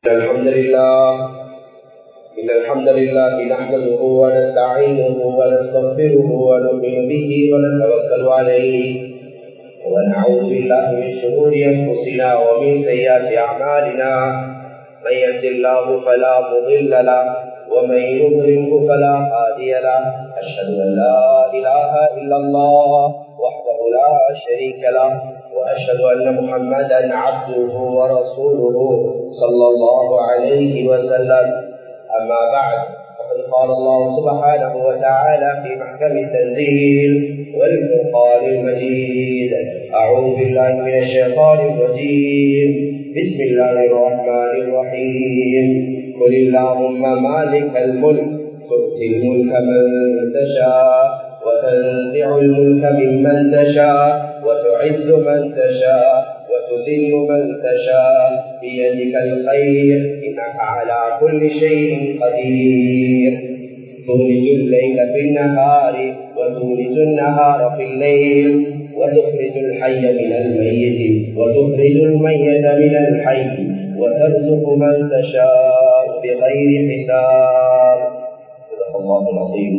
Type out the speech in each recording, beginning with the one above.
الحمد لله إن الحمد لله نحمده ونستعينه ونستغفره ونؤمن به ونتوكل عليه ونعوذ بالله من شرور أنفسنا ومن سيئات أعمالنا من يهد الله فلا مضل له ومن يضلله فلا هادي له أشهد أن لا إله إلا الله وحده لا شريك له وأشهد أن محمدا عبده ورسوله صلى الله عليه وسلم أما بعد فقد قال الله سبحانه وتعالى في محكم التنزيل والفرقان المجيد أعوذ بالله من الشيطان الرجيم بسم الله الرحمن الرحيم قل اللهم مالك الملك تؤتي الملك من تشاء وتنزع الملك ممن تشاء وتعز من تشاء وتذل من تشاء بيدك الخير انك على كل شيء قدير تولج الليل في النهار وتولج النهار في الليل وتخرج الحي من الميت وتخرج الميت من الحي وترزق من تشاء بغير حساب صدق الله العظيم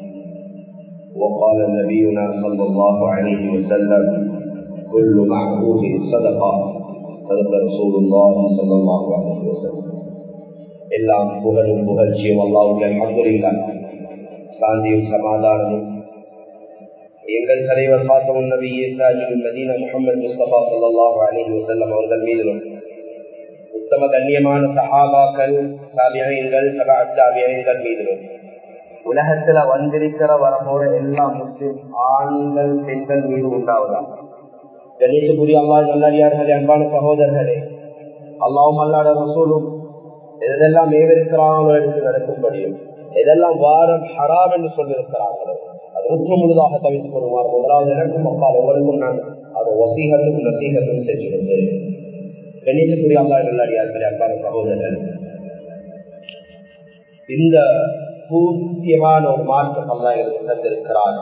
وقال نبينا صلى الله عليه وسلم كل معروف صدقه صدق رسول الله صلى الله عليه وسلم எல்லாம் புகழும் புகழ்ச்சியும் அல்லாவுடைய அல்ஹம்துலில்லா சாந்தியும் சமாதானமும் எங்கள் தலைவர் பார்த்தவன் நபி இஸ்ராஜின் மதீனா முகமது முஸ்தபா சல்லாஹு அலஹி வசல்லம் அவர்கள் மீதிலும் உத்தம கண்ணியமான சஹாபாக்கள் சாபியங்கள் சபா சாபியங்கள் மீதிலும் உலகத்துல வந்திருக்கிற வரப்போற எல்லா முஸ்லிம் ஆண்கள் பெண்கள் மீது உண்டாவதா கணேசபுரி அல்லா நல்லடியார்களே அன்பான சகோதரர்களே அல்லாவும் அல்லாட ரசூலும் எதெல்லாம் ஏவிருக்கிறாங்களோ எடுத்து நடக்கும்படியும் எதெல்லாம் வாரம் ஹராம் என்று சொல்லியிருக்கிறார்களோ அது முற்று முழுதாக தவிர்த்து கொள்வார் முதலாவது எனக்கும் அப்பால் உங்களுக்கும் நான் அது வசீகத்தும் நசீகத்தும் செஞ்சு கொண்டேன் கணேசபுரி அல்லா நல்லடியார்களே அன்பான சகோதரர்கள் இந்த பூத்தியமான ஒரு மாற்றம் அல்லா எனக்கு தந்திருக்கிறார்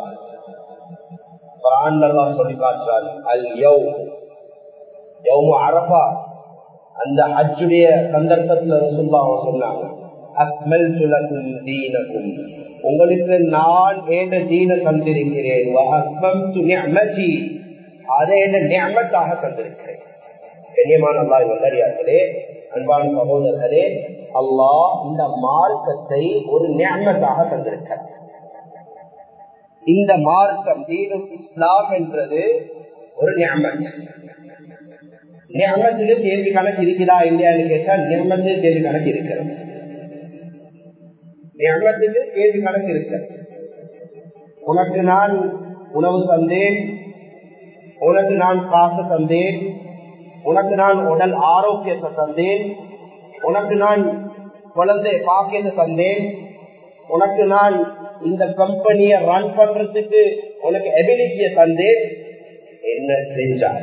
சொல்லி காட்டுறார் அல் யவ் யவ் அரபா அந்த ஹஜ்ஜுடைய சந்தர்ப்பத்தில் ரசுல்லாவை சொன்னாங்க அக்மல் சுலகும் தீனக்கும் உங்களுக்கு நான் ஏண்ட தீன தந்திருக்கிறேன் அதை என்ன நியமத்தாக தந்திருக்கிறேன் கண்ணியமான அல்லாஹ் நல்லடியார்களே அன்பான சகோதரர்களே அல்லாஹ் இந்த மார்க்கத்தை ஒரு நியமத்தாக தந்திருக்கிறார் இந்த மார்க்கம் தீனும் இஸ்லாம் என்றது ஒரு நியமத் நியமத்திலே கேள்வி கணக்கு இருக்குதா இல்லையான்னு கேட்டால் நியமத்திலே கேள்வி கணக்கு இருக்கிறது நியமத்திலே கேள்வி கணக்கு இருக்கிறது உனக்கு நான் உணவு தந்தேன் உனக்கு நான் காசு தந்தேன் உனக்கு நான் உடல் ஆரோக்கியத்தை தந்தேன் உனக்கு நான் குழந்தை பாக்கியத்தை தந்தேன் உனக்கு நான் இந்த கம்பெனிய ரன் பண்றதுக்கு உனக்கு எபிலிட்டிய தந்தேன் என்ன செஞ்சார்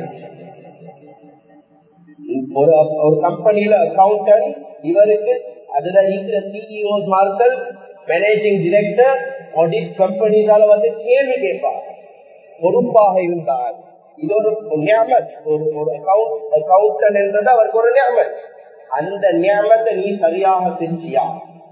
ஒரு ஒரு கம்பெனியில அக்கௌண்டன்ட் இவருக்கு அதுல இருக்கிற சிஇஓ மார்கள் மேனேஜிங் டிரெக்டர் ஆடிட் கம்பெனிஸால வந்து கேள்வி கேட்பார் பொறுப்பாக இருந்தார் இது ஒரு நியமத் ஒரு ஒரு அக்கௌண்டன்ட் என்றது அவருக்கு ஒரு நியமத் அந்த நியமத்தை நீ சரியாக செஞ்சியா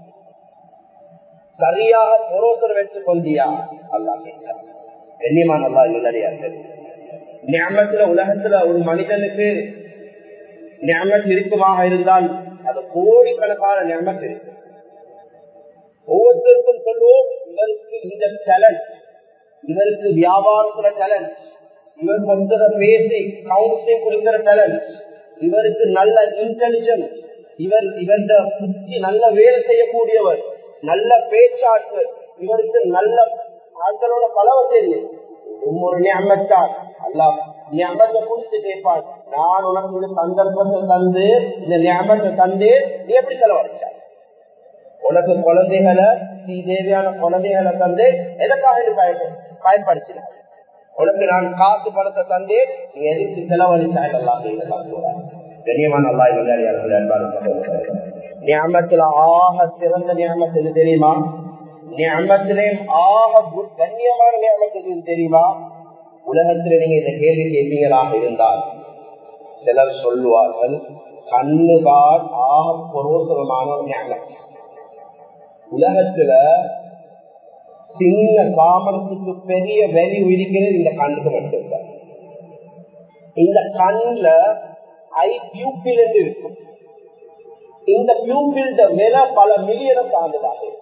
சரியாக பொரோசர் வச்சு கொண்டியா அல்லா கேட்கிறார் கண்ணியமான அல்லா நல்லடியார்கள் ஞாபகத்துல உலகத்துல ஒரு மனிதனுக்கு ஞாபகம் இருக்குமாக இருந்தால் அது கோடிக்கணக்கான ஞாபகம் இருக்கு ஒவ்வொருத்தருக்கும் சொல்லுவோம் இவருக்கு இந்த டேலண்ட் இவருக்கு வியாபாரத்துல டேலண்ட் இவர் கொஞ்சம் பேசி கவுன்சிலிங் கொடுக்கிற டேலண்ட் இவருக்கு நல்ல இன்டெலிஜென்ஸ் இவர் இவர்த புத்தி நல்ல வேலை செய்யக்கூடியவர் நல்ல பேச்சாற்று இவருக்கு நல்ல ஆட்களோட பலவ தெரியும் ஒரு ஞாபகத்தான் அல்லா ஞாபகத்தை குறித்து கேட்பான் நான் உனக்கு இந்த சந்தர்ப்பத்தை தந்து இந்த ஞாபகத்தை தந்து நீ எப்படி செலவழிச்ச உனக்கு குழந்தைகளை நீ தேவையான குழந்தைகளை தந்து எதற்காக பயன்படுத்தின உனக்கு நான் காசு பணத்தை தந்து நீ எதுக்கு செலவழிச்சாய் எல்லாம் கண்ணியமான அல்லா விளையாடியார்கள் ஞாபகத்தில் ஆக சிறந்த ஞாபகத்து எது தெரியுமா ஞாபகத்திலே ஆக கண்ணியமான ஞாபகத்து எது தெரியுமா உலகத்தில் நீங்க இந்த கேள்வி கேட்பீங்களாக இருந்தால் சிலர் சொல்லுவார்கள் கண்ணுதான் ஆக புரோசனமான ஒரு ஞானம் உலகத்துல சின்ன சாமரத்துக்கு பெரிய வேல்யூ இருக்கிறது இந்த கண்ணுக்கு மட்டும்தான் இந்த கண்ல ஐ பியூப்பில் என்று இருக்கும் இந்த பியூப்பில் விலை பல மில்லியனை சார்ந்ததாக இருக்கும்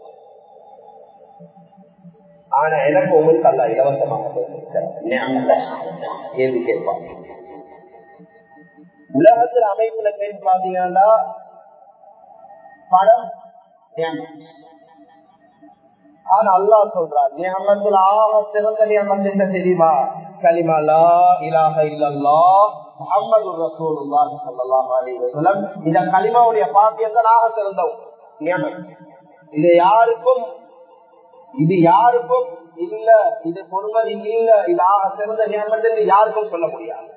ஆனா எனக்கு உங்களுக்கு அல்ல இலவசமாக ஏது கேட்பாங்க உலகத்தில் அமைப்புல கேட்டு பாத்தீங்கன்னா படம் ஆனா அல்லா சொல்றார் நியமத்தில் ஆக சிறந்த நியமம் என்ன தெரியுமா கலிமா லா இலாக இல்லல்லா முகமது ரசூலுல்லாஹி ஸல்லல்லாஹு அலைஹி வஸல்லம் இந்த கலிமாவுடைய பாக்கியம் தான் ஆக சிறந்தவும் நியமம் இது யாருக்கும் இது யாருக்கும் இல்ல இது பொறுமதி இல்ல இது ஆக சிறந்த நியமம் யாருக்கும் சொல்ல முடியாது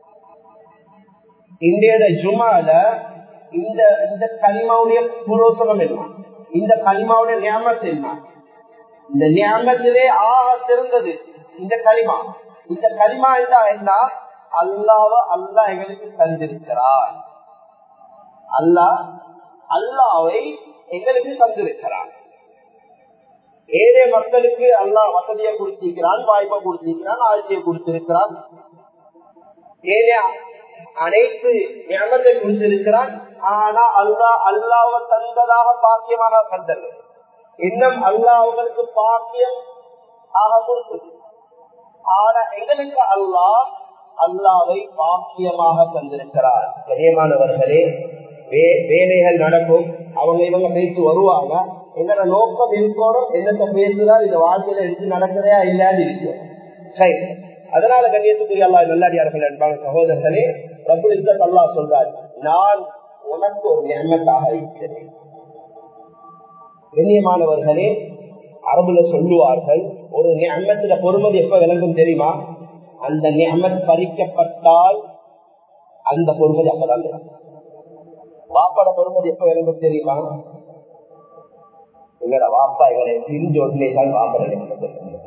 இந்திய ஜுமால இந்த இந்த கலிமாவுடைய புரோசனம் என்ன இந்த கலிமாவுடைய நியமத்து என்ன இந்த நியமத்திலே ஆக சிறந்தது இந்த களிமா இந்த களிமா என்றா என்ன அல்லாவ அல்லா எங்களுக்கு தந்திருக்கிறார் அல்லாஹ் அல்லாவை எங்களுக்கு தந்திருக்கிறார் ஏழை மக்களுக்கு அல்லாஹ் வசதியை கொடுத்திருக்கிறான் வாய்ப்பை கொடுத்திருக்கிறான் ஆட்சியை கொடுத்திருக்கிறான் ஏழை அனைத்து ஞானத்தை கொடுத்திருக்கிறான் ஆனா அல்லா அல்லாவ தந்ததாக பாக்கியமாக தந்தது இன்னும் அல்லா அவங்களுக்கு பாக்கியம் ஆக கொடுத்தது ஆனா எங்களுக்கு அல்லாஹ் அல்லாவை பாக்கியமாக தந்திருக்கிறார் கரியமானவர்களே வேலைகள் நடக்கும் அவங்க இவங்க பேசி வருவாங்க எங்களோட நோக்கம் இருக்கணும் என்னத்த பேசுறாரு இந்த வாழ்க்கையில எடுத்து நடக்கிறதா இல்லையான்னு இருக்கு சரி அதனால கண்ணியத்துக்குரிய அல்லா நல்லடியார்கள் என்பாங்க சகோதரர்களே பிரபு இஸ்ஸத் அல்லா சொல்றார் நான் உனக்கு ஒரு எண்ணத்தாக இருக்கிறேன் கண்ணியமானவர்களே அரபுல சொல்லுவார்கள் ஒரு நியமத்துல பொறுமதி எப்ப விளங்கும் தெரியுமா அந்த நியமத் பறிக்கப்பட்டால் அந்த பொறுமதி அப்பதான் விளங்கும் வாப்பாட பொறுமதி எப்ப விளங்கும் தெரியுமா எங்களோட வாப்பா எங்களை பிரிஞ்ச உடனே தான் வாப்பட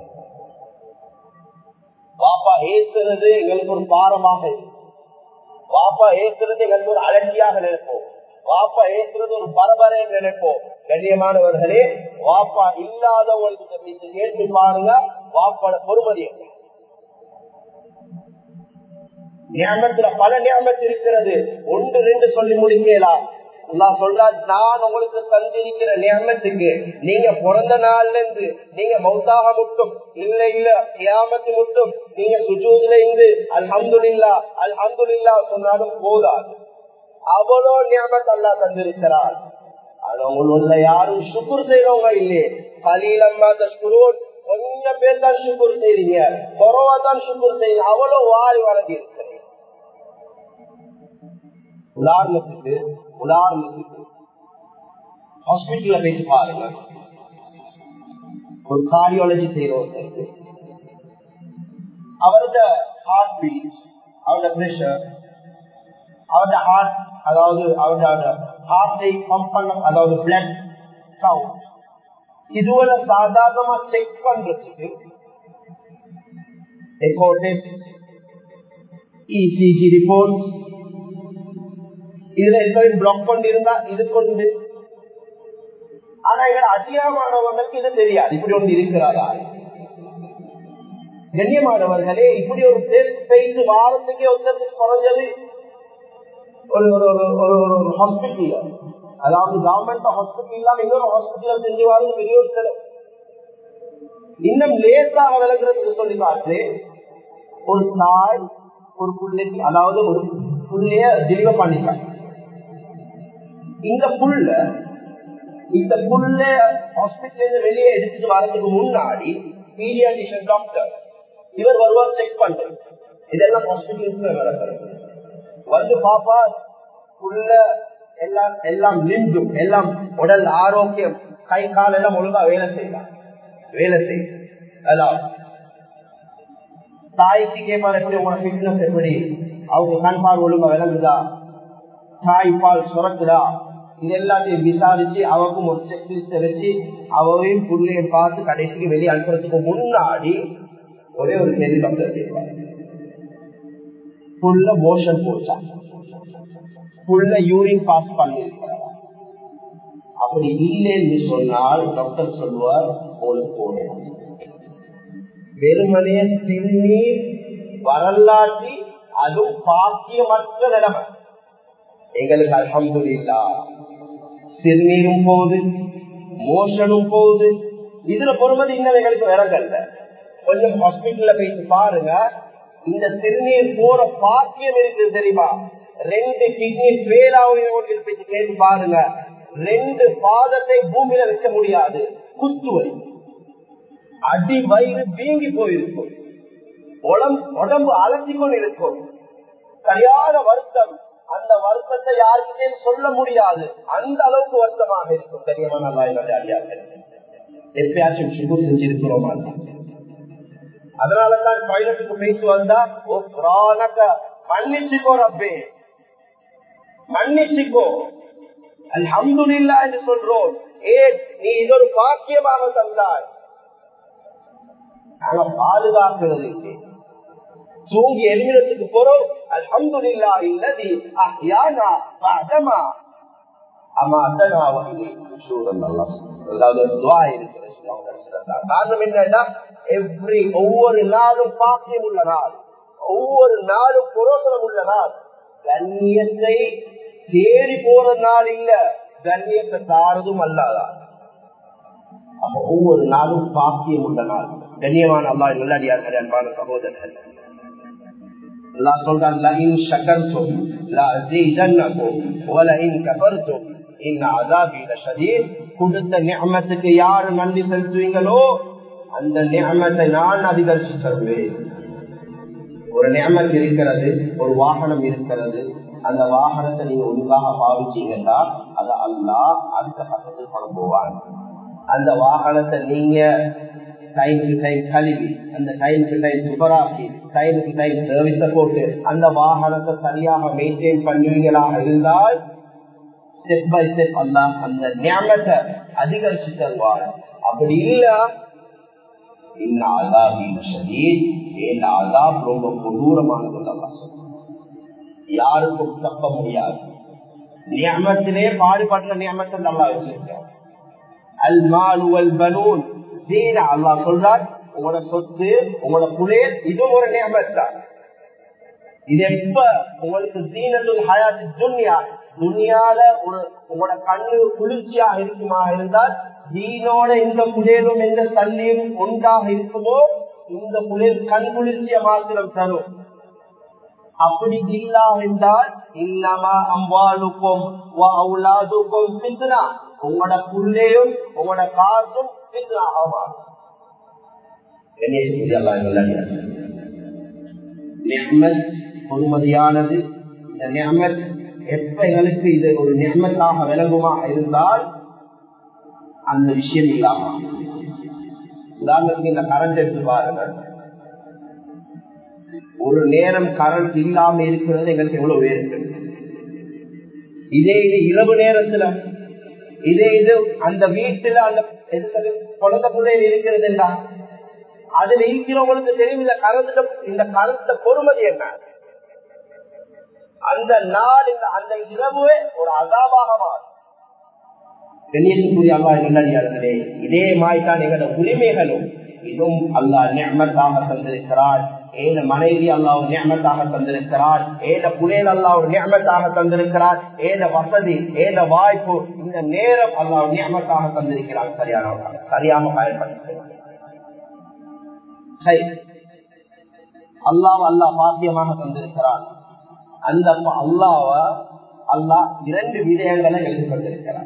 வாப்பா ஏற்றுறது எங்களுக்கு ஒரு பாரமாக வாப்பா ஏற்றுறது எங்களுக்கு ஒரு அலட்சியாக நினைப்போம் வாப்பா ஏற்றுறது ஒரு பரபரை நினைப்போம் கண்ணியமானவர்களே வாப்பா இல்லாதவங்களுக்கு கேட்டு பாருங்க வாப்பாட பொறுமதி ஞாபகத்துல பல ஞாபகத்து இருக்கிறது ஒன்று ரெண்டு சொல்லி முடிக்கலாம் நான் சொல்றாரு நான் உங்களுக்கு தந்திருக்கிற நியமத்துக்கு நீங்க பிறந்த நாள்ல இருந்து நீங்க மௌத்தாக முட்டும் இல்ல இல்ல கியாமத்து முட்டும் நீங்க சுஜூதுல இருந்து அல்ஹம்துலில்லா அல்ஹம்துலில்லா சொன்னாலும் போதாது அவ்வளோ நியமத் அல்லா தந்திருக்கிறார் அது உள்ள யாரும் சுக்குர் செய்யறவங்க இல்லையே கலீலம்மா தஸ்குரூன் கொஞ்சம் பேர் தான் சுக்குர் செய்றீங்க குறவா தான் சுக்குர் செய்யுங்க அவ்வளவு வாரி வளர்த்தி இருக்கிறேன் உதாரணத்துக்கு உதாரணத்துக்கு ஹாஸ்பிட்டல்ல போயிட்டு பாருங்க ஒரு கார்டியாலஜி செய்யறவங்க அவரோட ஹார்ட் பீட் அவரோட பிரஷர் அவரோட ஹார்ட் அதாவது அவரோட ஹார்ட்டை பம்ப் பண்ண அதாவது பிளட் கவுண்ட் இதுவரை சாதாரணமா செக் பண்றதுக்கு எக்கோ டெஸ்ட் இசிஜி ரிப்போர்ட் இதுல இருக்கிற பிளாக் பண்ணிருந்தா இது கொண்டு ஆனா எங்க அதிகமானவர்களுக்கு இது தெரியாது இப்படி ஒன்று இருக்கிறாரா கண்ணியமானவர்களே இப்படி ஒரு டெஸ்ட் செய்து வாரத்துக்கே ஒருத்தருக்கு குறைஞ்சது ஒரு ஒரு ஒரு ஒரு ஹாஸ்பிட்டல் அதாவது கவர்மெண்ட் ஹாஸ்பிட்டல் இல்லாம இன்னொரு ஹாஸ்பிட்டல் செஞ்சு வாழ்ந்து பெரிய ஒரு செலவு இன்னும் லேசாக விளங்குறதுக்கு சொல்லி பார்த்து ஒரு தாய் ஒரு பிள்ளைக்கு அதாவது ஒரு புள்ளைய டெலிவர் பண்ணிட்டாங்க இந்த புள்ள இந்த புள்ள ஹாஸ்பிட்டல் வெளியே எடுத்துட்டு வரதுக்கு முன்னாடி பீடியாட்டிஷியன் டாக்டர் இவர் வருவார் செக் பண்றது இதெல்லாம் ஹாஸ்பிட்டல்ஸ்ல நடக்கிறது வந்து பாப்பா புள்ள எல்லாம் எல்லாம் நின்றும் எல்லாம் உடல் ஆரோக்கியம் கை கால் எல்லாம் ஒழுங்கா வேலை செய்யலாம் வேலை செய்யும் அதான் தாய்க்கு கேட்பால் எப்படி உங்களோட ஃபிட்னஸ் எப்படி அவங்க கண் பால் ஒழுங்கா விளங்குதா தாய்ப்பால் சுரக்குதா இது எல்லாத்தையும் விசாரிச்சு அவருக்கும் ஒரு செக்லிஸ்ட வச்சு அவரையும் புள்ளைய பார்த்து கடைசிக்கு வெளியே அனுப்புறதுக்கு முன்னாடி ஒரே ஒரு கேள்வி டாக்டர் கேட்பாங்க புள்ள மோஷன் போச்சா புள்ள யூரின் பாஸ் பண்ணிருக்கிறாரா அப்படி இல்லை என்று சொன்னால் டாக்டர் சொல்லுவார் உங்களுக்கு போனேன் வெறுமனே சிறுநீர் வரலாற்றி அதுவும் பாக்கியமற்ற நிலைமை எங்களுக்கு அலமது இல்லா சிறுநீரும் போகுது மோஷனும் போகுது இதுல பொறுமதி இன்னும் எங்களுக்கு விறகல்ல கொஞ்சம் ஹாஸ்பிட்டல்ல போயிட்டு பாருங்க இந்த சிறுநீர் போற பாக்கியம் இருக்கு தெரியுமா ரெண்டு கிட்னி ஃபெயில் ஆகுது போயிட்டு கேட்டு பாருங்க ரெண்டு பாதத்தை பூமியில வைக்க முடியாது குத்து வலி அடி வயிறு வீங்கி போயிருக்கும் உடம்பு அலசி கொண்டு இருக்கும் சரியான வருத்தம் அந்த வருத்தத்தை யாருக்கிட்டே சொல்ல முடியாது அந்த அளவுக்கு வருத்தமாக இருக்கும் தெரியாம நல்லா அடியார்கள் எப்பயாச்சும் சுகு செஞ்சிருக்கிறோமா அதனாலதான் பைலட்டுக்கு பேசி வந்தா ஓ புராணக்க மன்னிச்சுக்கோ ரப்பே மன்னிச்சுக்கோ அல்ஹம்துலில்லா என்று சொல்றோம் ஏ நீ இது ஒரு பாக்கியமாக தந்தாய் நாங்க பாதுகாக்கிறதுக்கு தூங்கி எலிமினத்துக்கு போறோம் அல்ஹம்துலில்லா இல்லதி அஹ்யானா பஅதமா அமா அத்தனா வஹி ஷூரன் அல்லாஹ் அதாவது துஆ இருக்கிறது காரணம் என்னன்னா எவ்ரி ஒவ்வொரு நாளும் பாக்கியம் உள்ள நாள் ஒவ்வொரு நாளும் புரோசனம் உள்ள நாள் கண்ணியத்தை தேடி போற நாள் இல்ல கண்ணியத்தை தாரதும் அல்லாதான் அப்ப ஒவ்வொரு நாளும் பாக்கியம் உள்ள நாள் கண்ணியமான அல்லா நல்லடியார்கள் அன்பான சகோதரர்கள் அல்லா சொல்றான் லஇன் ஷகர்தும் லஅஸீதன்னகும் வலஇன் கஃபர்தும் இன் அஸாபி லஷதீத் கொடுத்த நிஅமத்துக்கு யார் நன்றி செலுத்துவீங்களோ அந்த நிஅமத்தை நான் அதிகரிச்சு தருவேன் ஒரு நியமத் இருக்கிறது ஒரு வாகனம் இருக்கிறது அந்த வாகனத்தை நீங்க ஒழுங்காக பாவிச்சீங்கன்னா அதை அல்லா அடுத்த பக்கத்தில் கொண்டு போவான் அந்த வாகனத்தை நீங்க டைமுக்கு டைம் கழுவி அந்த டைமுக்கு டைம் சுபராக்கி டைமுக்கு டைம் சர்வீஸ போட்டு அந்த வாகனத்தை சரியாக மெயின்டைன் பண்ணுவீங்களாக இருந்தால் ஸ்டெப் பை ஸ்டெப் அல்லா அந்த ஞாபகத்தை அதிகரிச்சு தருவார் அப்படி இல்ல இந்த அதாபின் ஷதீத் இந்த அதாப் ரொம்ப கொடூரமானது அல்லா யாருக்கும் தப்ப முடியாது நியமத்திலே பாடுபட்ட நியமத்தை நல்லா வச்சிருக்கோம் அல் மால் வல் பலூன் தீன அல்லா சொல்றார் உங்களோட சொத்து உங்களோட புலேர் இதுவும் ஒரு நியமத் தான் இது எப்ப உங்களுக்கு தீனத்துல் ஹயாத்து துன்யா துன்யால ஒரு உங்களோட கண்ணு குளிர்ச்சியா இருக்குமா இருந்தால் தீனோட எந்த புலேரும் எந்த தண்ணீரும் ஒன்றாக இருக்குமோ இந்த புலேர் கண் குளிர்ச்சிய மாத்திரம் தரும் அப்படி இல்லா என்றால் இல்லமா அம்பாளுக்கும் அவுலாதுக்கும் பித்னா உங்களோட புள்ளையும் உங்களோட காசும் பித்னா ஆகும் பொதுமதியானது இந்த நியமத் எப்ப எங்களுக்கு இது ஒரு நியமத்தாக விளங்குமா இருந்தால் அந்த விஷயம் இல்லாம உதாரணத்துக்கு இந்த கரண்ட் எடுத்து பாருங்க ஒரு நேரம் கரண்ட் இல்லாம இருக்கிறது எங்களுக்கு எவ்வளவு வேறு இதே இது இரவு நேரத்துல இதே இது அந்த வீட்டுல அந்த குழந்தை பிள்ளைகள் இருக்கிறது அதுல இருக்கிறவங்களுக்கு தெரியும் இந்த கரண்ட் இந்த கரண்ட பொறுமதி என்ன அந்த நாள் இந்த அந்த இரவுவே ஒரு அதாபாக மாறும் கண்ணியத்துக்குரிய அல்லா நல்லடியார்களே இதே மாதிரிதான் எங்களோட உரிமைகளும் இதுவும் அல்லா நியமத்தாக தந்திருக்கிறார் ஏன மனைவி அல்லா ஒரு நியமத்தாக தந்திருக்கிறார் ஏன புலேல் அல்லா ஒரு நியமத்தாக தந்திருக்கிறார் ஏன வசதி ஏன வாய்ப்பு இந்த நேரம் அல்லா ஒரு நியமத்தாக தந்திருக்கிறார் சரியான சரியாக பயன்படுத்துகிறார் அல்லாஹ் அல்லா பாக்கியமாக தந்திருக்கிறார் அந்த அல்லாவ அல்லாஹ் இரண்டு விடயங்களை எழுதி கொண்டிருக்கிறார்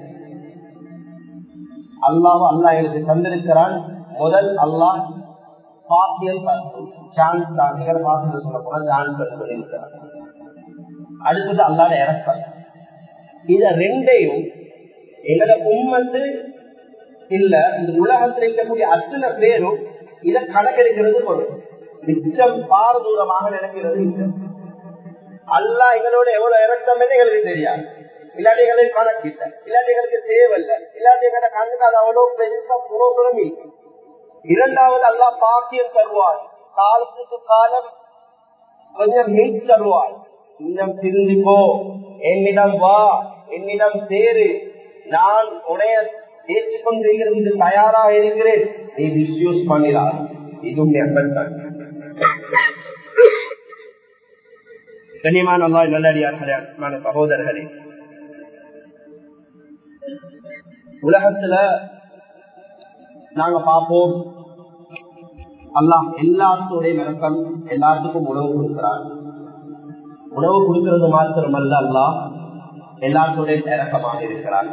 அல்லாவ அல்லா எழுதி தந்திருக்கிறான் முதல் அல்லாஹ் பாக்கியம் சான்ஸ் தான் பாக்கியம் சொல்ல போன சான்ஸ் சொல்லியிருக்கிறார் அடுத்தது அல்லாட இறப்பல் இத ரெண்டையும் எங்களோட உண்மத்து இல்ல இந்த உலகத்தில் இருக்கக்கூடிய அத்தனை பேரும் இதை கணக்கெடுக்கிறது பொருள் மிச்சம் பாரதூரமாக நினைக்கிறது இல்லை அல்லா எங்களோட எவ்வளவு இறக்கம் எங்களுக்கு தெரியாது இல்லாட்டி எங்களுக்கு கணக்கிட்ட இல்லாட்டி எங்களுக்கு தேவையில்லை இல்லாட்டி எங்களோட கண்ணுக்கு அது அவ்வளவு பெருசா புரோசனம் இல்லை இரண்டாவது அல்லா பாக்கியம் தருவார் காலத்துக்கு காலம் கொஞ்சம் மீட் தருவார் இன்னும் திருந்திப்போ என்னிடம் வா என்னிடம் சேரு நான் உடைய ஏற்றுக்கொண்டிருக்கிறது தயாராக இருக்கிறேன் நீ மிஸ்யூஸ் பண்ணிடாது இதுவும் கண்ணியமான நல்லடியார்களே சகோதரர்களே உலகத்துல நாங்க பார்ப்போம் அல்லாஹ் எல்லாத்துடைய விளக்கம் எல்லாத்துக்கும் உணவு கொடுக்கிறார் உணவு கொடுக்கிறது மாத்திரமல்ல அல்லாஹ் எல்லாத்துடைய இறக்கமாக இருக்கிறார்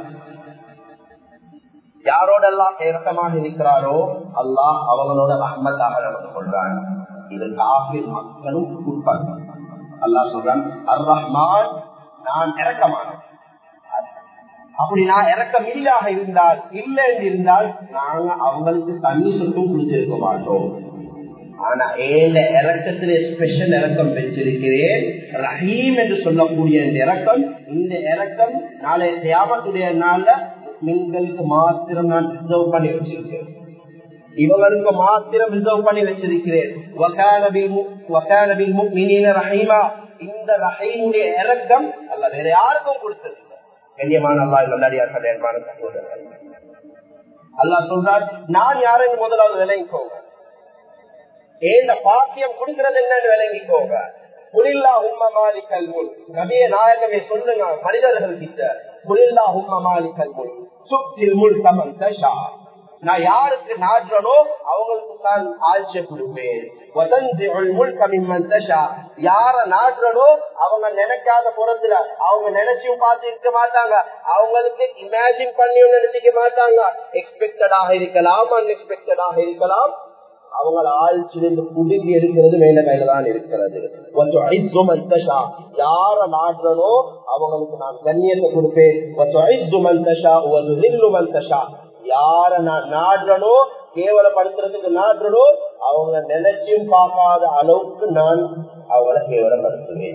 யாரோடெல்லாம் இறக்கமாக இருக்கிறாரோ அல்லாஹ் அவங்களோட அஹ்மத்தாக நடந்து கொள்றான் இது காபிர் மக்களும் உட்பட அல்லாஹ் சொல்றான் அர் ரஹ்மான் நான் இறக்கமானவன் அப்படி நான் இறக்கம் இல்லாக இருந்தால் இல்லை என்று இருந்தால் நாங்க அவங்களுக்கு தண்ணி சொட்டும் குடிச்சிருக்க மாட்டோம் ஆனா ஏழ இறக்கத்திலே ஸ்பெஷல் இறக்கம் வச்சிருக்கிறேன் ரஹீம் என்று சொல்லக்கூடிய இந்த இறக்கம் இந்த இறக்கம் நாளை தியாமத்துடைய நாள்ல நீங்களுக்கு மாத்திரம் நான் ரிசர்வ் பண்ணி வச்சிருக்கேன் இவங்களுக்கு மாத்திரம் ரிசர்வ் பண்ணி வச்சிருக்கிறேன் ரஹீமா இந்த ரஹீமுடைய இறக்கம் அல்ல வேற யாருக்கும் கொடுத்தது கண்ணியமான அல்லா நல்லடியார்கள் என்பான சகோதரர்கள் அல்லா சொல்றார் நான் யாருன்னு முதலாவது விளங்கிக்கோங்க ஏந்த பாக்கியம் கொடுக்கிறது என்னன்னு விளங்கிக்கோங்க குளில்லா உம்ம மாலிக்கல் முன் நபிய நாயகமே சொல்லுங்க மனிதர்கள் கிட்ட குளில்லா உம்ம மாலிக்கல் முன் சுக்தில் முள் சமன் தஷா நான் யாருக்கு நாடுறனோ அவங்களுக்கு தான் ஆட்சியை கொடுப்பேன் யார நாடுறனோ அவங்க நினைக்காத புறத்துல அவங்க நினைச்சும் பார்த்து இருக்க மாட்டாங்க அவங்களுக்கு இமேஜின் பண்ணியும் நினைச்சிக்க மாட்டாங்க எக்ஸ்பெக்டடாக இருக்கலாம் அன்எக்ஸ்பெக்டடாக இருக்கலாம் அவங்கள ஆழ்ச்சியிலிருந்து குடுங்கி எடுக்கிறது மேல கையில தான் இருக்கிறது யார நாடுறனோ அவங்களுக்கு நான் கண்ணியத்தை கொடுப்பேன் யார நான் நாடுறனோ கேவலப்படுத்துறதுக்கு நாடுறனோ அவங்க நினைச்சும் பார்க்காத அளவுக்கு நான் அவங்கள கேவலப்படுத்துவேன்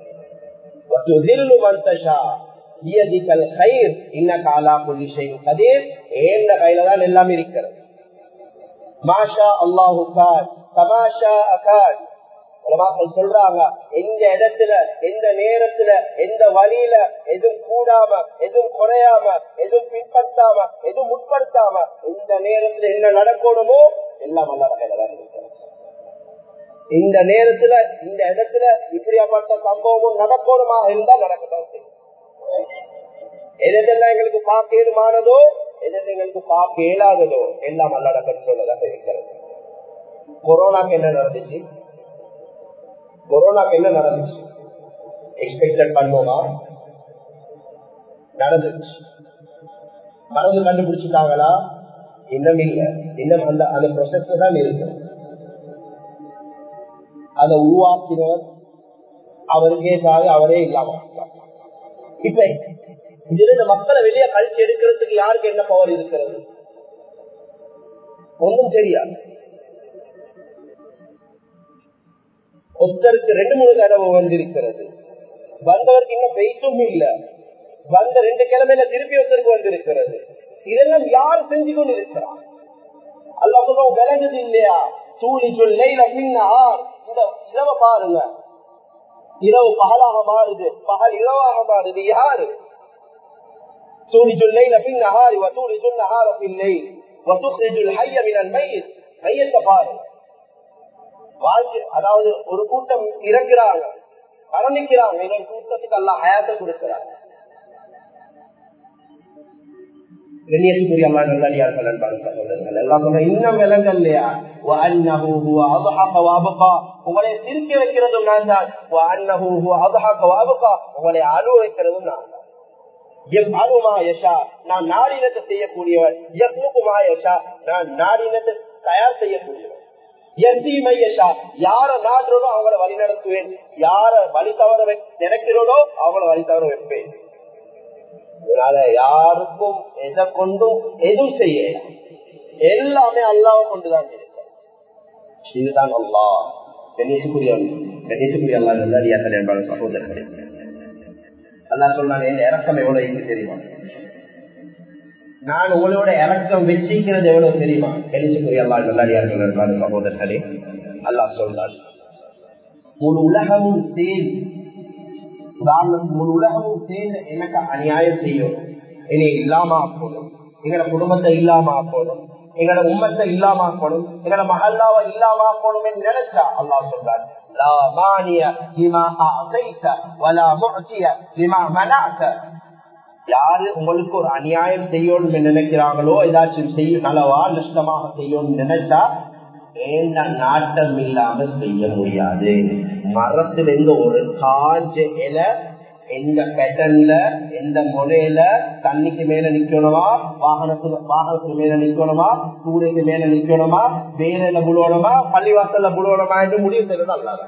கையில எல்லாம் இருக்கிறது மாஷா அல்லாஹு தமாஷா அகான் சொல்றாங்க எந்த இடத்துல எந்த நேரத்துல எந்த வழியில எதுவும் கூடாம எதுவும் குறையாம எதுவும் பின்பற்றாம எதுவும் முற்படுத்தாம இந்த நேரத்துல என்ன நடக்கணுமோ எல்லாம் நல்ல வகையில தான் இருக்கிறது இந்த நேரத்துல இந்த இடத்துல இப்படியாப்பட்ட சம்பவமும் நடக்கணுமா இருந்தா நடக்கத்தான் செய்யும் எதெல்லாம் எங்களுக்கு பார்க்க ஏதுமானதோ எது எங்களுக்கு பார்க்க இயலாததோ எல்லாம் அல்லாட கண்ட்ரோலதாக இருக்கிறது கொரோனாக்கு என்ன நடந்துச்சு கொரோனாக்கு என்ன நடந்துச்சு எக்ஸ்பெக்டட் பண்ணுவோமா நடந்துச்சு மருந்து கண்டுபிடிச்சிட்டாங்களா இன்னும் இல்ல இன்னும் அந்த அந்த ப்ரொசஸ் தான் இருக்கு அதை உருவாக்கினவர் அவருக்கே சாக அவரே இல்லாம இப்ப இதுல இந்த மக்களை வெளியே கழிச்சு எடுக்கிறதுக்கு யாருக்கு என்ன பவர் இருக்கிறது ஒன்றும் தெரியாது ஒருத்தருக்கு ரெண்டு மூணு தடவை வந்திருக்கிறது வந்தவருக்கு இன்னும் பெய்த்தும் இல்ல வந்த ரெண்டு கிழமையில திருப்பி ஒருத்தருக்கு வந்திருக்கிறது இதெல்லாம் யார் செஞ்சு கொண்டு இருக்கிறார் அல்ல சொல்லுவோம் விளங்குது இல்லையா தூளி சொல்லையில பின்னார் இந்த இரவை பாருங்க இரவு பகலாக மாறுது பகல் இரவாக மாறுது யாரு تولج الليل في النهار وتولج النهار في الليل وتخرج الحي من الميت மையத்த பாரு வாழ்க்கை அதாவது ஒரு கூட்டம் இறங்குறாங்க மரணிக்கிறாங்க இன்னொரு கூட்டத்துக்கு எல்லாம் ஹயாத்தை கொடுக்கிறாங்க உங்களை சிரிக்க வைக்கிறதும் நான் தான் உங்களை அழுவ வைக்கிறதும் நான் தான் நான் நாடினத்தை செய்யக்கூடியவர் நான் நாடினத்தை தயார் செய்யக்கூடியவர் யார நாடுறதோ அவங்கள வழி நடத்துவேன் யார வழி தவற நினைக்கிறதோ அவங்கள வழி தவற வைப்பேன் இதனால யாருக்கும் எதை கொண்டும் எதுவும் செய்ய எல்லாமே அல்லாவை கொண்டுதான் இதுதான் அல்லா கணேசுக்குரிய கணேசுக்குரிய அல்லா நல்லடியார்கள் என்பாங்க சகோதரர்களே அல்லா சொன்னாங்க என் இறக்கம் எவ்வளவு இருக்கு தெரியுமா நான் உங்களோட இறக்கம் வச்சிக்கிறது எவ்வளவு தெரியுமா கணிச்சுக்குரிய அல்லா நல்லாடியார்கள் என்பாரு சகோதரர்களே அல்லாஹ் சொல்றார் முழு உலகமும் சேர்ந்து உதாரணத்துக்கு முழு உலகமும் சேர்ந்து எனக்கு அநியாயம் செய்யும் இனி இல்லாம ஆக்கணும் எங்களோட குடும்பத்தை இல்லாம ஆக்கணும் எங்களோட உம்மத்தை இல்லாம ஆக்கணும் எங்களோட மகல்லாவை இல்லாம ஆக்கணும் நினைச்சா அல்லாஹ் சொல்றாரு لا مانع لما أعطيت ولا معطي لما منعت யாரு உங்களுக்கு ஒரு அநியாயம் செய்யணும் நினைக்கிறாங்களோ ஏதாச்சும் செய்ய நலவா நஷ்டமாக செய்யணும் நினைச்சா ஏந்த நாட்டம் இல்லாம செய்ய முடியாது மரத்துல இருந்து ஒரு காஞ்ச இலை எந்த பேட்டர்ன்ல எந்த முறையில தண்ணிக்கு மேல நிக்கணுமா வாகனத்துக்கு வாகனத்துக்கு மேல நிக்கணுமா கூடைக்கு மேல நிக்கணுமா வேலையில புழுவணுமா பள்ளிவாசல்ல புழுவணுமா என்று முடிவு செய்யறது அல்லாத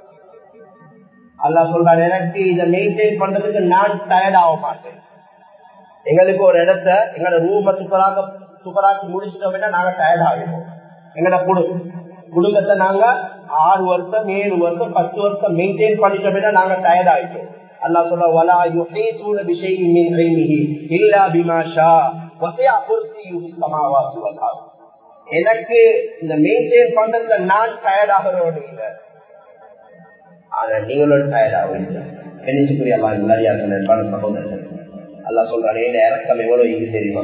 அல்லா சொல்றாரு எனக்கு இதை மெயின்டைன் பண்றதுக்கு நான் டயர்ட் ஆக மாட்டேன் எங்களுக்கு ஒரு இடத்த எங்களோட ரூம சூப்பராக சூப்பராக்கி முடிச்சிட்டோம்னா நாங்க டயர்ட் ஆகிடுவோம் எங்களோட குடு குடும்பத்தை நாங்க ஆறு வருஷம் ஏழு வருஷம் பத்து வருஷம் மெயின்டைன் பண்ணிட்டோம்னா நாங்க டயர்ட் ஆயிட்டோம் அல்லா சொல்ல வலா யுஹீதுன பிஷைஇன் மின் இல்மிஹி இல்லா பிமா ஷா வஸிஅ குர்சியுஹு ஸமாவாத்தி வல் அர்த் எனக்கு இந்த மெயின்டைன் பண்றதுல நான் டயர்ட் ஆகிறோம் இல்ல ஆனா நீங்களும் டயர்ட் ஆகுங்க கணிச்சுக்குரிய அல்லா நிறைய நண்பான சகோதரர்கள் அல்லா சொல்றாரு இந்த இறக்கம் எவ்வளவு இங்கு தெரியுமா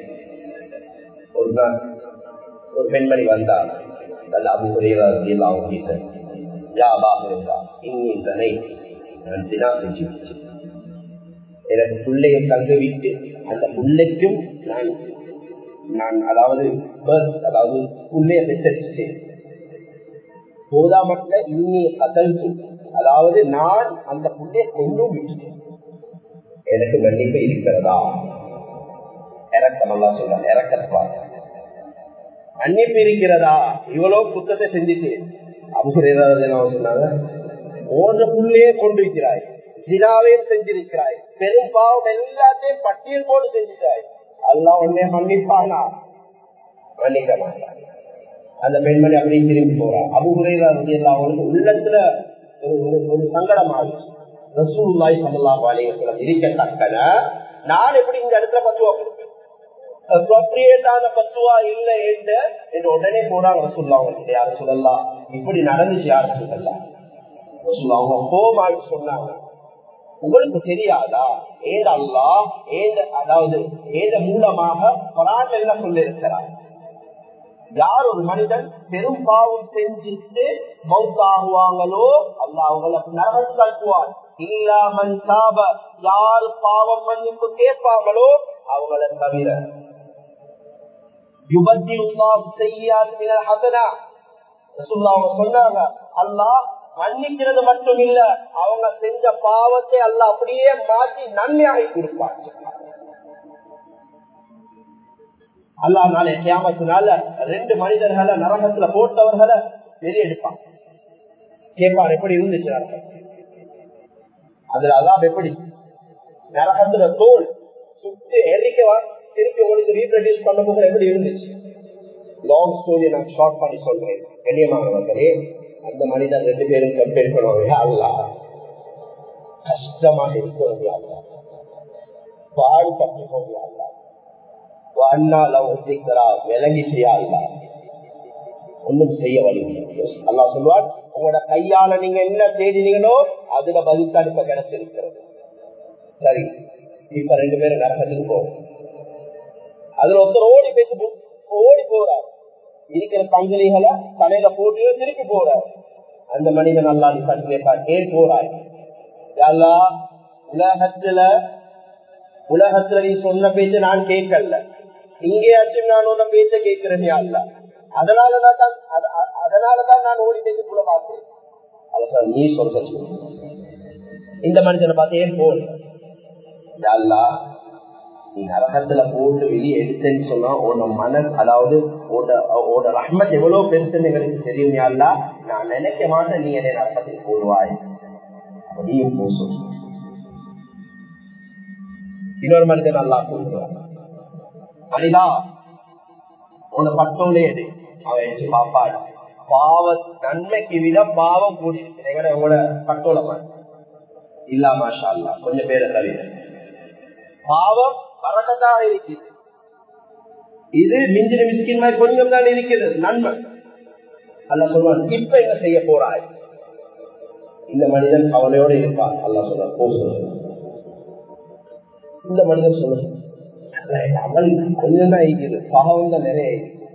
ஒரு நாள் ஒரு பெண்மணி வந்தா நல்ல அபுகுறையாக அவங்க கிட்ட யா பாபுரா இன்னி தனை நான் தினா செஞ்சு எனக்கு பிள்ளைய தங்க விட்டு அந்த பிள்ளைக்கும் நான் நான் அதாவது அதாவது பிள்ளைய பெற்றெடுத்துட்டேன் போதாமட்ட இன்னி அகழ்ந்து அதாவது நான் அந்த பிள்ளைய கொண்டும் விட்டுட்டேன் எனக்கு மன்னிப்பு இருக்கிறதா இறக்கம் அல்லா சொல்ற இறக்கப்பா மன்னிப்பு இருக்கிறதா இவ்வளவு குத்தத்தை செஞ்சுட்டு அபுரேதா சொன்னாங்க ஓன்ற புள்ளையே கொண்டிருக்கிறாய் தினாவையும் செஞ்சிருக்கிறாய் பெரும் பாவம் எல்லாத்தையும் பட்டியல் போடு செஞ்சுட்டாய் அல்லா உடனே மன்னிப்பானா மன்னிக்க மாட்டான் அந்த பெண்மணி அப்படியே திரும்பி போறா அபுகுரைதா அவங்களுக்கு உள்ளத்துல ஒரு ஒரு சங்கடம் ஆகுது ரசூல்லாய் சல்லாஹ் அலையம் இருக்கத்தக்கன நான் எப்படி இந்த இடத்துல பத்துவா கொடுப்பேன் அப்ரோப்ரியேட்டான பத்துவா இல்லை என்று உடனே போனாங்க ரசூல்லா அவங்களுக்கு யார சொல்லலாம் இப்படி நடந்துச்சு யார சொல்லலாம் அவங்க கோமாடி சொன்னாங்க உங்களுக்கு தெரியாதா ஏத அல்லா ஏத அதாவது ஏத மூலமாக பரான் என்ன சொல்லி இருக்கிறார் யார் ஒரு மனிதன் பெரும் பாவம் செஞ்சுட்டு மவுத்தாகுவாங்களோ அல்லா அவங்களை நரகம் கட்டுவான் இல்லாமன் சாப யார் பாவம் மன்னிப்பு கேட்பாங்களோ அவங்களை தவிர சொன்னாங்க அல்லா மன்னிக்கிறது மட்டும் இல்ல அவங்க செஞ்ச பாவத்தை அல்ல அப்படியே மாற்றி நன்மையாக கொடுப்பாங்க அல்லா நாளை கேமத்தினால ரெண்டு மனிதர்களை நரகத்துல போட்டவர்களை வெளியெடுப்பான் கேட்பார் எப்படி இருந்துச்சு நரகம் அதுல அல்லாப் எப்படி நரகத்துல தோல் சுட்டு எரிக்கவா திருப்பி உங்களுக்கு ரீப்ரடியூஸ் பண்ண போக எப்படி இருந்துச்சு லாங் ஸ்டோரி நான் ஷார்ட் பண்ணி சொல்றேன் கண்ணியமானவர்களே அந்த மனிதன் ரெண்டு பேரும் கம்பேர் பண்ணுவாங்க அல்லா கஷ்டமாக இருக்கிறது அல்லா பாடுபட்டு போங்க அல்லா விலகி செய்யல ஒன்றும் செய்ய வழி அல்லா சொல்லுவார் உங்களோட கையால நீங்க என்ன தேடினீங்களோ அதுல பதில் தான் இப்ப கிடைச்சிருக்கிறது சரி இப்ப ரெண்டு பேரும் நரகத்துக்கு போகும் அதுல ஒருத்தர் ஓடி பேசி ஓடி போறார் இருக்கிற பங்களிகளை தலையில போட்டு திருப்பி போறார் அந்த மனிதன் அல்லா நீ கேட்பார் ஏன் போறாய் உலகத்துல உலகத்துல நீ சொன்ன பேச்சு நான் கேட்கல இங்கேயாச்சும் நான் உன்ன பேச்ச கேட்கிறேன் அல்ல அதனாலதான் தான் அதனாலதான் நான் ஓடி பேசி கூட பார்த்தேன் அதான் நீ சொல்ற இந்த மனுஷனை பார்த்து ஏன் போல் அல்லா நீ நரகத்துல போட்டு வெளியே எடுத்தேன்னு சொன்னா உன்னோட மன அதாவது உன்னோட ரஹ்மத் எவ்வளவு பெருசுன்னு எங்களுக்கு தெரியும் யாருலா நான் நினைக்க மாட்டேன் நீ என்னை நரகத்துக்கு போடுவாய் அப்படியும் போ சொல்லு இன்னொரு மனிதன் நல்லா கூப்பிடுவான் மனிதா உன்னை பட்டோலே எடு அவன் பாப்பாடு பாவ நன்மைக்கு விட பாவம் கூடி உங்களோட பட்டோல இல்லாம கொஞ்சம் பேரை தவிர பாவம் பறக்கத்தாக இருக்குது இது மிஞ்சின மிஸ்கின் மாதிரி கொஞ்சம் தான் இருக்கிறது நன்மை அல்ல சொல்லுவான் இப்ப என்ன செய்ய போறாய் இந்த மனிதன் அவனையோட இருப்பான் அல்ல சொல்ல போ சொல்ல இந்த மனிதன் சொல்ல அமல் கொஞ்சம் தான் இருக்குது பாவம் தான் நிறைய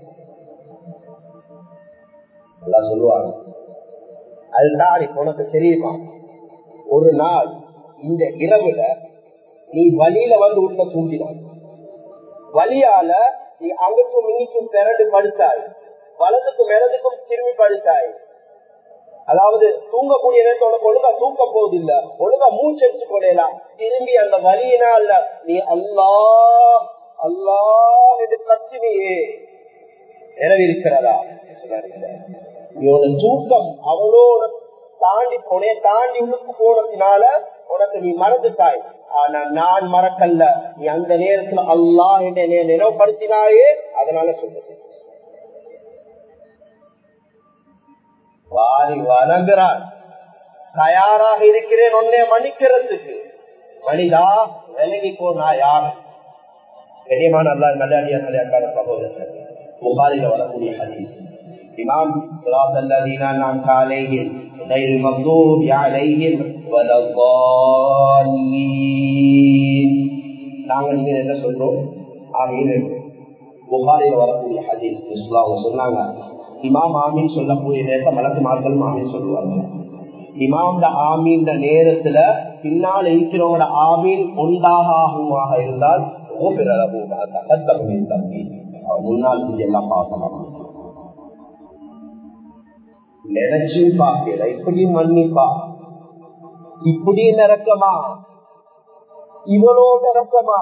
எல்லாம் சொல்லுவாங்க அது தாடி உனக்கு தெரியுமா ஒரு நாள் இந்த இரவுல நீ வழியில வந்து உள்ள தூங்கினாய் வழியால நீ அங்குக்கும் இங்குக்கும் திரண்டு படுத்தாய் வலதுக்கும் இடதுக்கும் திரும்பி படுத்தாய் அதாவது தூங்கக்கூடிய நேரத்தில் உனக்கு ஒழுங்கா தூக்கம் போகுது இல்ல ஒழுங்கா மூச்சு எடுத்து கொள்ளலாம் திரும்பி அந்த வழியினால நீ அல்லா அல்லா என்று கத்தினியே நிறைவேற்கிறதா இவனோட தூக்கம் அவளோட தாண்டி உனைய தாண்டி உள்ளுக்கு போனதுனால உனக்கு நீ மறந்துட்டாய் ஆனா நான் மறக்கல்ல நீ அந்த நேரத்துல அல்லாஹ் என்ற நினைவுபடுத்தினாயே அதனால சொல்லுது வாரி வணங்குறான் தயாராக இருக்கிறேன் உன்னை மன்னிக்கிறதுக்கு மனிதா விலகிக்கோ நான் யார் கரியமான அல்லா மலையாளியார்களே அக்கான சகோதரர் புகாரில வரக்கூடிய ஹதீஸ் இமாம் صراط الذين أنعمت عليهم غير المغضوب عليهم ولا الضالين நாங்கள் நீங்க என்ன சொல்றோம் ஆமீன் புகாரில வரக்கூடிய ஹதீஸ் இஸ்லாம் சொன்னாங்க இமாம் ஆமீன் சொல்லக்கூடிய நேரத்தை மலக்கு மார்களும் ஆமீன் சொல்லுவாங்க இமாம்ட ஆமீன் நேரத்துல பின்னால் இருக்கிறவங்களோட ஆமீன் ஒன்றாக ஆகுமாக இருந்தால் முன்னால் எல்லாம் பார்க்கலாம் நினைச்சும் பார்க்கல இப்படி மன்னிப்பா இப்படி நிறக்கமா இவ்வளோ நிறக்கமா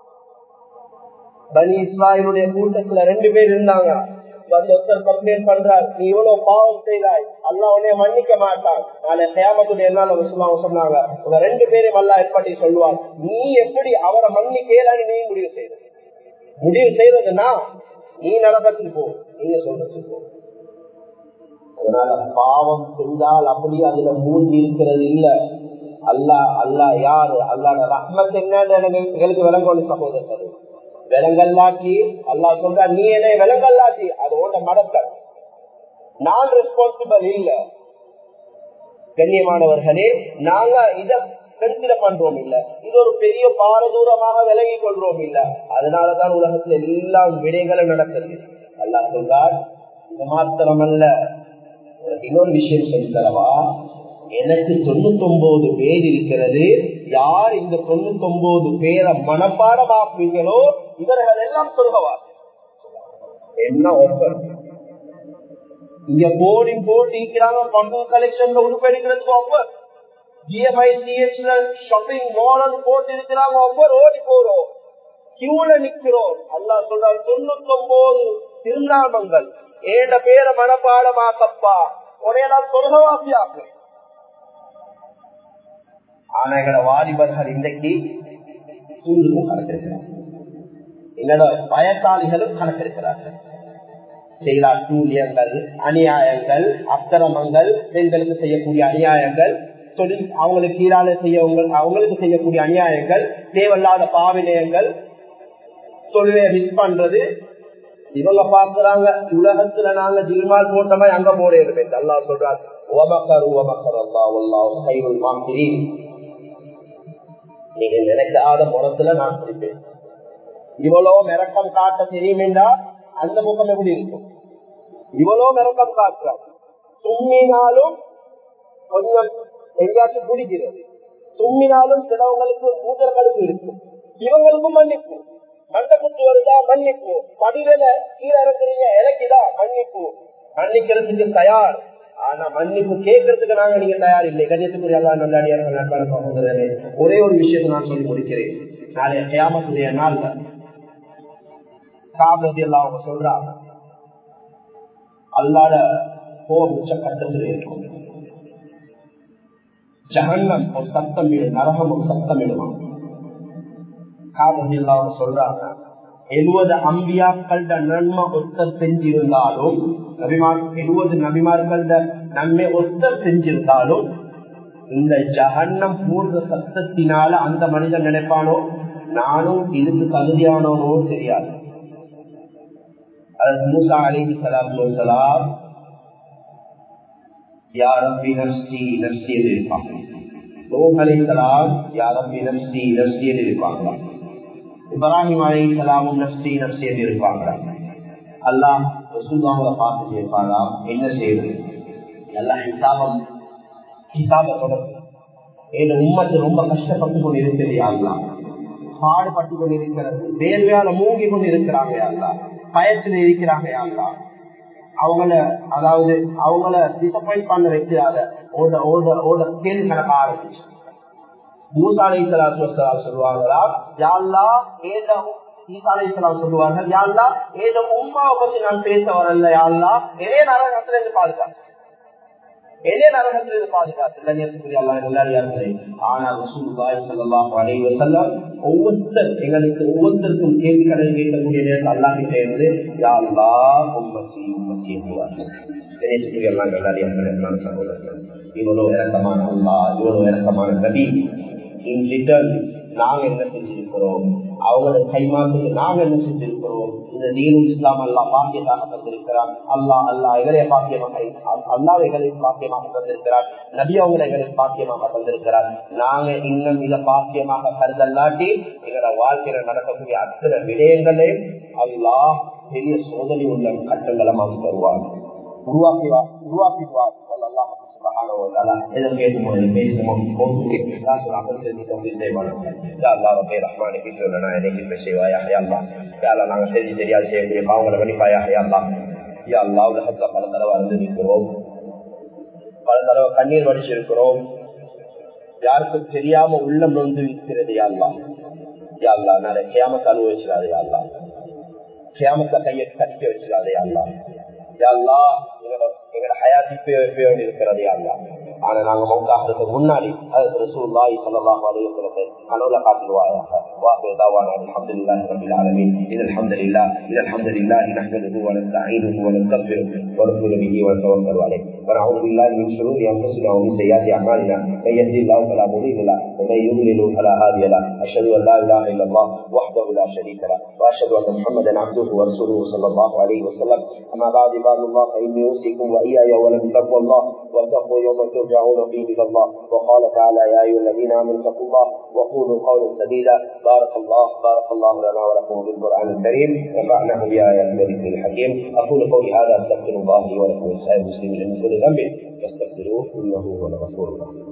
பனி இஸ்ராயலுடைய கூட்டத்துல ரெண்டு பேர் இருந்தாங்க வந்து ஒருத்தர் கம்ப்ளைண்ட் பண்றார் நீ இவ்வளவு பாவம் செய்தாய் அல்லா உன்னைய மன்னிக்க மாட்டான் நாளை சேமத்துடைய என்னால சொன்னாங்க உங்க ரெண்டு பேரையும் அல்லா எப்படி சொல்லுவார் நீ எப்படி அவரை மன்னிக்கலான்னு நீ முடிவு செய்த முடிவு செய்யறதுன்னா நீ நடக்கத்துக்கு போ நீங்க சொல்றது போ அதனால பாவம் செஞ்சால் அப்படி அதுல மூழ்கி இருக்கிறது இல்ல அல்லா அல்லா யாரு அல்லாட ரஹ்மத் என்னன்னு எங்களுக்கு விளங்கணும் சகோதரர் விலங்கல்லாட்டி அல்லா சொல்ற நீ என்னை விலங்கல்லாட்டி அது ஓட்ட மடக்க நான் ரெஸ்பான்சிபிள் இல்ல கண்ணியமானவர்களே நாங்க இத கன்சிட பண்றோம் இல்ல இது ஒரு பெரிய பாரதூரமாக விலகி கொள்றோம் இல்ல அதனாலதான் உலகத்துல எல்லா விடைகளும் நடக்குது அல்லா சொல்றார் இது மாத்திரமல்ல இன்னொரு விஷயம் சொல்லி தரவா எனக்கு தொண்ணூத்தி ஒன்பது பேர் இருக்கிறது யார் இந்த தொண்ணூத்தி ஒன்பது பேரை மனப்பாடமாக்குவீங்களோ இவர்கள் எல்லாம் சொல்லுவார் என்ன ஒப்பர் இங்க போர்டிங் போட்டு இருக்கிறாங்க பம்பு கலெக்ஷன்ல உருப்பெடுக்கிறதுக்கு ஒப்பர் ஜிஎம்ஐ சிஎஸ்ல ஷாப்பிங் மால் போட்டு இருக்கிறாங்க ஒவ்வொரு ஓடி போறோம் கியூல நிக்கிறோம் அல்லா சொல்ற தொண்ணூத்தி ஒன்பது திருநாமங்கள் ஏண்ட பேரை மனப்பாடமாக்கப்பா உடைய நான் சொர்க்கவாசியாக்குறேன் ஆனா எங்களோட வாலிபர்கள் இன்றைக்கு சூழ்நிலும் கணக்கெடுக்கிறார் எங்களோட வயசாளிகளும் கணக்கெடுக்கிறார்கள் செய்த அட்டூழியங்கள் அநியாயங்கள் அக்கிரமங்கள் பெண்களுக்கு செய்யக்கூடிய அநியாயங்கள் தொழில் அவங்களுக்கு கீழால செய்ய அவங்களுக்கு செய்யக்கூடிய அநியாயங்கள் தேவையில்லாத பாவினயங்கள் தொழிலை மிஸ் பண்றது இவங்க பாக்குறாங்க உலகத்துல நாங்க ஜில்மால் போட்ட மாதிரி அங்க போடுறது அல்லா சொல்றாங்க நீங்க நினைக்காத முறத்துல நான் பிடிப்பேன் இவ்வளவு மிரக்கம் காட்ட தெரியுமெண்டா அந்த முகம் எப்படி இருக்கும் இவ்வளவு மிரக்கம் காட்டுறார் தும்மினாலும் கொஞ்சம் எங்கேயாச்சும் பிடிக்கிறது தும்மினாலும் சிலவங்களுக்கு மூதர்களுக்கு இருக்கும் இவங்களுக்கும் மன்னிப்பு மண்ட குத்து வருதா மன்னிப்பு படிவில கீழே இறக்குறீங்க இறக்கிதா மன்னிப்பு மன்னிக்கிறதுக்கு தயார் ஆனா மன்னிப்பு கேட்கறதுக்கு நாங்க நீங்க தயார் இல்லை கணியத்துக்குரிய எல்லா நல்லடியார்கள் நண்பர் சகோதரரே ஒரே ஒரு விஷயத்தை நான் சொல்லி முடிக்கிறேன் நாளைய கியாமத்துடைய நாள்ல காபதி எல்லாம் அவங்க சொல்றாங்க அல்லாட போர் உச்ச கட்டத்தில் இருக்கும் ஜகன்னம் ஒரு சத்தம் நரகம் ஒரு சத்தம் இடுவான் காபதி எல்லாம் அவங்க சொல்றாங்க எழுபது அம்பியாக்கள நன்மை ஒத்தர் செஞ்சிருந்தாலும் நபிமார் எழுபது நபிமார்கள நன்மை ஒத்தர் செஞ்சிருந்தாலும் இந்த ஜகன்னம் பூர்வ சத்தத்தினால அந்த மனிதன் நினைப்பானோ நானும் இதுக்கு தகுதியானவனோ தெரியாது அது மூசா அலிஹி சலாத்து வசலாம் யாரம்பி நர்சி நர்சி என்று இருப்பாங்க நூஹ் அலி சலாம் யாரம்பி நர்சி நர்சி என்று இருப்பாங்க இப்ராஹிம் அலை சலாமும் நப்சி நப்சி என்று இருப்பாங்க அல்லாஹ் ரசூல்லாவை பார்த்து கேட்பாரா என்ன செய்யுது எல்லாம் ஹிசாபம் ஹிசாப தொடர்பு என் உம்மத்து ரொம்ப கஷ்டப்பட்டு கொண்டு இருக்கிறது யாருலாம் பாடுபட்டு கொண்டு இருக்கிறது வேர்வையால மூங்கி கொண்டு இருக்கிறாங்க யாருலாம் பயத்தில் இருக்கிறாங்க யாருலாம் அவங்கள அதாவது அவங்கள டிசப்பாயிண்ட் பண்ண வைக்கிறாத ஓட ஓட ஓட கேள்வி கணக்க ஆரம்பிச்சு மூசாலை சொல்லுவாங்களா யாழ்லா ஏதோ ஈசாலைசலாம் சொல்லுவார்கள் யாழ்லா ஏதோ உமாவை பத்தி நான் பேச வரல யாழ்லா இதே நரகத்துல இருந்து பாதுகாத்து இதே நரகத்துல இருந்து பாதுகாத்து ஆனால் ஒவ்வொருத்தர் எங்களுக்கு ஒவ்வொருத்தருக்கும் கேள்வி கடல் கேட்கக்கூடிய நேரத்தில் அல்லாஹிட்ட இருந்து யாழ்லா உம்மச்சி உம்மச்சி இவ்வளவு இறக்கமான அல்லா இவ்வளவு இறக்கமான நபி இன் ரிட்டர்ன் நாங்க என்ன செஞ்சிருக்கிறோம் அவங்களை கைமாற்றுக்கு நாங்க என்ன செஞ்சிருக்கிறோம் இந்த தீனும் இஸ்லாம் அல்லா பாக்கியமாக தந்திருக்கிறான் அல்லா அல்லா எங்களை பாக்கியமாக அல்லா எங்களை பாக்கியமாக தந்திருக்கிறார் நபி அவங்களை எங்களை பாக்கியமாக தந்திருக்கிறார் நாங்க இன்னும் இதை பாக்கியமாக கருதல்லாட்டி எங்களோட வாழ்க்கையில நடக்கக்கூடிய அத்தனை விடயங்களையும் அல்லாஹ் பெரிய சோதனை உள்ள கட்டங்களை மாற்றி தருவார் உருவாக்கிவார் உருவாக்கிடுவார் அல்லாஹ் தெரியாது செய்யக்கூடிய பாவங்களை மன்னிப்பாயா பல தடவை அனுபவிக்கிறோம் பல தடவை கண்ணீர் வடிச்சிருக்கிறோம் யாருக்கும் தெரியாம உள்ளம் நொந்து இருக்கிறது யாழ்லா யாழ்லா நிறைய கேமத்தை அனுபவிச்சிடாது யாழ்லா கேமத்தை கையை கட்டிக்க வச்சிடாது யாழ்லா யாழ்லா எங்களோட ஹயாத்தி பேர் இருக்கிறது யாழ்லா ஆனா நாங்க மௌத்தாகிறதுக்கு முன்னாடி அது ரசூல்லாய் சல்லல்லாஹு அலைஹி வஸல்லம் கனவுல காட்டுவாயாக واخر دعوانا الحمد لله رب العالمين ان الحمد لله ان الحمد لله نحمده ونستعينه ونستغفره ونؤمن به ونتوكل عليه ونعوذ بالله من شرور انفسنا ومن سيئات اعمالنا من يهدي الله فلا مضل له ومن يضلل فلا هادي له اشهد ان لا اله الا الله وحده لا شريك له واشهد ان محمدا عبده ورسوله صلى الله عليه وسلم اما بعد عباد الله فاني اوصيكم واياي اولا بتقوى الله واتقوا يوما ترجعون فيه الى الله وقال تعالى يا ايها الذين امنوا اتقوا الله وقولوا قولا سديدا بارك الله بارك الله لنا ولكم بالقران الكريم ونفعنا بايات الذكر الحكيم اقول قولي هذا استغفر الله لي ولكم ولسائر المسلمين من كل ذنب فاستغفروه انه هو الغفور الرحيم